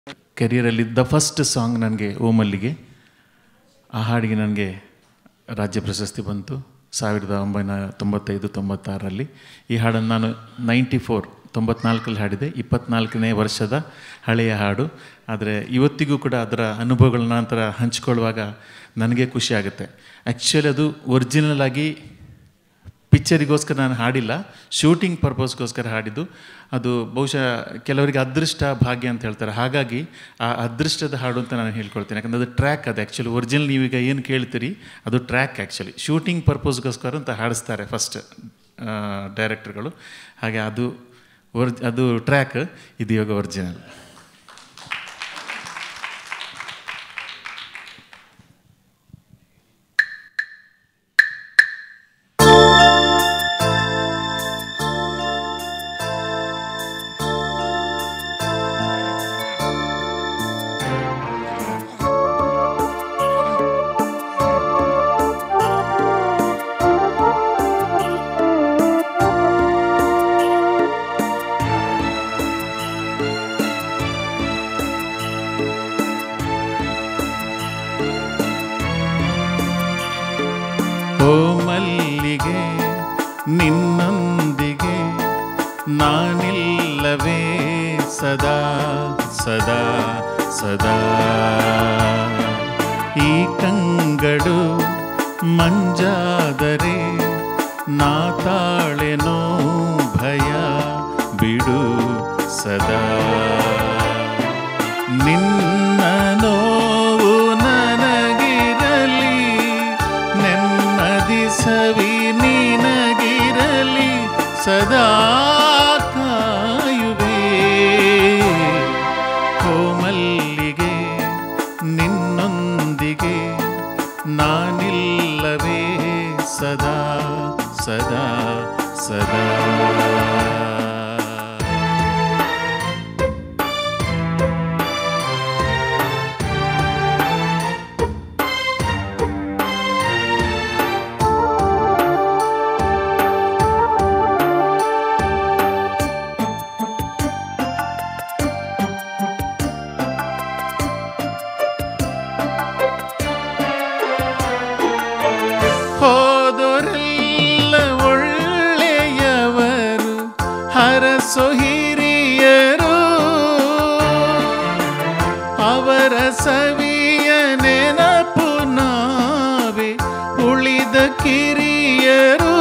ಕೆರಿಯರಲ್ಲಿ the first song ನನಗೆ ಓಮಲ್ಲಿಗೆ ಆ ಹಾಡಿಗೆ ನನಗೆ ರಾಜ್ಯ ಪ್ರಶಸ್ತಿ ಬಂತು ಸಾವಿರದ ಒಂಬೈನೂರ ತೊಂಬತ್ತೈದು ತೊಂಬತ್ತಾರರಲ್ಲಿ ಈ ಹಾಡನ್ನು ನಾನು ನೈಂಟಿ ಫೋರ್ ತೊಂಬತ್ನಾಲ್ಕರಲ್ಲಿ ಹಾಡಿದೆ ಇಪ್ಪತ್ನಾಲ್ಕನೇ ವರ್ಷದ ಹಳೆಯ ಹಾಡು ಆದರೆ ಇವತ್ತಿಗೂ ಕೂಡ ಅದರ ಅನುಭವಗಳನ್ನ ನಂತರ ಹಂಚ್ಕೊಳ್ಳುವಾಗ ನನಗೆ ಖುಷಿ ಆಗುತ್ತೆ ಆ್ಯಕ್ಚುಲಿ ಅದು ಒರಿಜಿನಲ್ ಆಗಿ ಪಿಕ್ಚರಿಗೋಸ್ಕರ ನಾನು ಹಾಡಿಲ್ಲ ಶೂಟಿಂಗ್ ಪರ್ಪಸ್ಗೋಸ್ಕರ ಹಾಡಿದ್ದು ಅದು ಬಹುಶಃ ಕೆಲವರಿಗೆ ಅದೃಷ್ಟ ಭಾಗ್ಯ ಅಂತ ಹೇಳ್ತಾರೆ ಹಾಗಾಗಿ ಆ ಅದೃಷ್ಟದ ಹಾಡು ಅಂತ ನಾನು ಹೇಳ್ಕೊಳ್ತೀನಿ ಯಾಕಂದರೆ ಅದು ಟ್ರ್ಯಾಕ್ ಅದು ಆ್ಯಕ್ಚುಲಿ ಒರಿಜಿನಲ್ ನೀವೀಗ ಏನು ಕೇಳ್ತೀರಿ ಅದು ಟ್ರ್ಯಾಕ್ ಆ್ಯಕ್ಚುಲಿ ಶೂಟಿಂಗ್ ಪರ್ಪಸ್ಗೋಸ್ಕರ ಅಂತ ಹಾಡಿಸ್ತಾರೆ ಫಸ್ಟ್ ಡೈರೆಕ್ಟರ್ಗಳು ಹಾಗೆ ಅದು ಒರ್ ಅದು ಟ್ರ್ಯಾಕ್ ಇದು ಇವಾಗ ಒರಿಜಿನಲ್ ಓ ಮಲ್ಲಿಗೆ ನಿನ್ನೊಂದಿಗೆ ನಾನಿಲ್ಲವೇ ಸದಾ ಸದಾ ಸದಾ ಈ ಕಂಗಳು ಮಂಜಾದರೆ ನಾ ತಾಳೆನೋ ಭಯ ಬಿಡು ಸದಾ ನಿನ್ನ ನೋವು ನನಗಿರಲಿ ನೆಮ್ಮದಿ ಸವಿ ನಿನಗಿರಲಿ ಸದಾ ಕಾಯುವೆ ಕೋಮಲ್ಲಿಗೆ ನಿನ್ನೊಂದಿಗೆ ನಾನಿಲ್ಲವೇ ಸದಾ ಸದಾ ಸದಾ ಹೋದರೆಲ್ಲ ಒಳ್ಳೆಯವರು ಹರಸು ಹಿರಿಯರು ಅವರ ಸವಿಯ ನೆನಪು ನಾವೇ ಉಳಿದ ಕಿರಿಯರು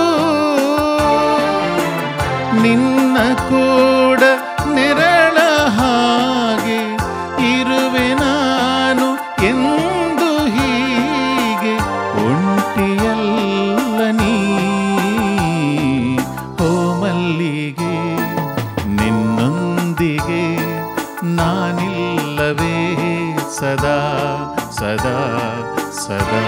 ನಿನ್ನ ಕೂಡ ನೆರಳ ಹಾಗೆ ಇರುವೆ ನಾನು ಎಂದು ಹೀಗೆ ಒಂಟಿಯಲ್ಲ ನೀ ಓ ಮಲ್ಲಿಗೆ ನಿನ್ನೊಂದಿಗೆ ನಾನಿಲ್ಲವೇ ಸದಾ ಸದಾ ಸದಾ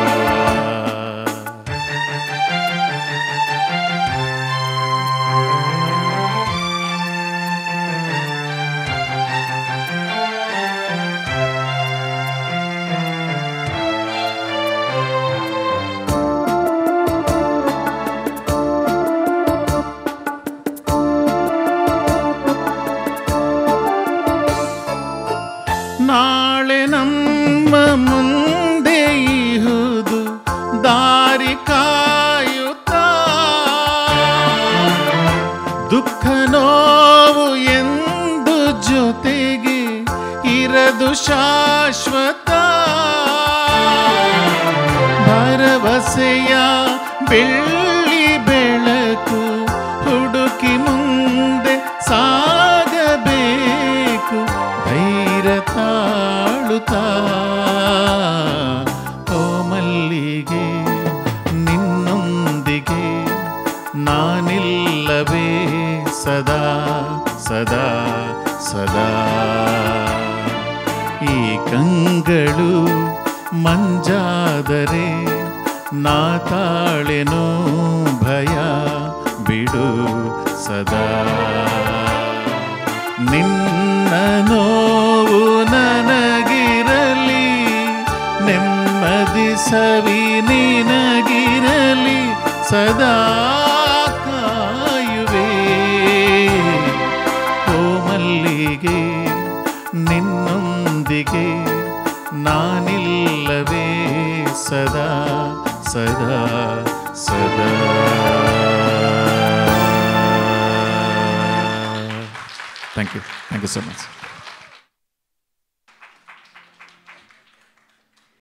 ನಾಳೆ ನಮ್ಮ ಮುಂದೆ ಇಹುದು ದಾರಿ ಕಾಯುತ್ತಾ ದುಃಖ ನೋವು ಎಂದು ಜೊತೆಗೆ ಇರದು ಶಾಶ್ವತ ಭರವಸೆಯ ಬೆಳ್ಳಿ ಬೆಳಕು ಹುಡುಕಿ ಮುಂದೆ ಸಾಗಬೇಕು ಧೈರ್ಯ ತಾಳುತ್ತಾ ಓ ಮಲ್ಲಿಗೆ ನಿನ್ನೊಂದಿಗೆ ನಾನಿಲ್ಲವೇ ಸದಾ ಸದಾ ಸದಾ ಈ ಕಂಗಳು ಮಂಜಾದರೆ ನಾ ತಾಳೆನೋ ಭಯ ಬಿಡು ಸದಾ ನಿನ್ನ ನೋವು ನನಗಿರಲಿ ನೆಮ್ಮದಿ ಸವಿ ನಿನಗಿರಲಿ ಸದಾ ಕಾಯುವೆ ಓ ಮಲ್ಲಿಗೆ ನಿನ್ನ ನಿನ್ನೊಂದಿಗೆ ನಾನಿಲ್ಲವೇ ಸದಾ ಸದಾ ಸದಾ thank you thank you so much